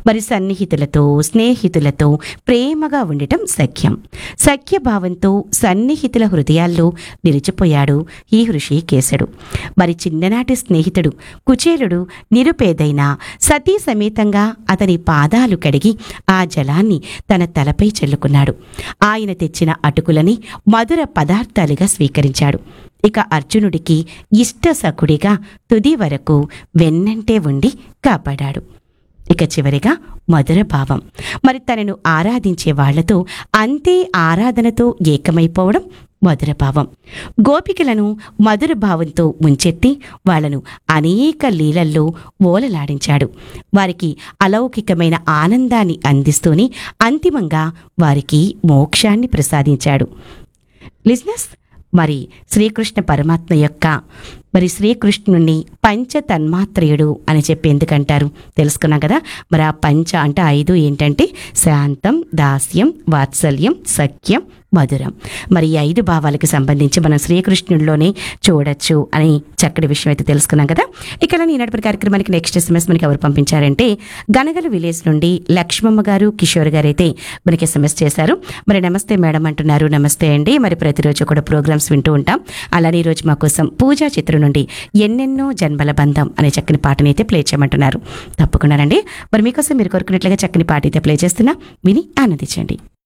మరి సన్నిహితులతో స్నేహితులతో ప్రేమగా ఉండటం సఖ్యం సఖ్యభావంతో సన్నిహితుల హృదయాల్లో నిలిచిపోయాడు ఈ హృషికేశుడు మరి చిన్ననాటి స్నేహితుడు కుచేలుడు నిరుపేదైన సతీ సమేతంగా అతని పాదాలు కడిగి ఆ జలాన్ని తన తలపై చల్లుకున్నాడు ఆయన తెచ్చిన అటుకులని మధుర పదార్థాలుగా స్వీకరించాడు ఇక అర్జునుడికి ఇష్ట సఖుడిగా తుది వరకు వెన్నంటే ఉండి కాపాడాడు ఇక చివరిగా మధుర భావం మరి తనను ఆరాధించే వాళ్లతో అంతే ఆరాధనతో ఏకమైపోవడం మధుర భావం గోపికలను మధుర భావంతో ముంచెత్తి వాళ్లను అనేక లీలల్లో ఓలలాడించాడు వారికి అలౌకికమైన ఆనందాన్ని అందిస్తూనే అంతిమంగా వారికి మోక్షాన్ని ప్రసాదించాడు లిజినెస్ మరి శ్రీకృష్ణ పరమాత్మ యొక్క మరి శ్రీకృష్ణుణ్ణి పంచ తన్మాత్రయుడు అని చెప్పి ఎందుకంటారు తెలుసుకున్నాం కదా మరి ఆ పంచ అంటే ఐదు ఏంటంటే శాంతం దాస్యం వాత్సల్యం సఖ్యం మధురం మరి ఈ ఐదు భావాలకు సంబంధించి మనం శ్రీకృష్ణుడిలోనే చూడొచ్చు అని చక్కటి విషయం అయితే తెలుసుకున్నాం కదా ఇక్కడ ఈనాటి కార్యక్రమానికి నెక్స్ట్ ఎస్ఎంఎస్ మనకి ఎవరు పంపించారంటే గనగల విలేజ్ నుండి లక్ష్మమ్మ గారు కిషోర్ గారు అయితే మనకి ఎస్ఎంఎస్ చేశారు మరి నమస్తే మేడం అంటున్నారు నమస్తే అండి మరి ప్రతిరోజు కూడా ప్రోగ్రామ్స్ వింటూ ఉంటాం అలానే ఈరోజు మా కోసం పూజా చిత్రం నుండి ఎన్నెన్నో జన్మల బంధం అనే చక్కని పాటని అయితే ప్లే చేయమంటున్నారు తప్పకుండానండి మరి మీకోసం మీరు కోరుకున్నట్లుగా చక్కని పాట అయితే ప్లే చేస్తున్నా విని ఆనందించండి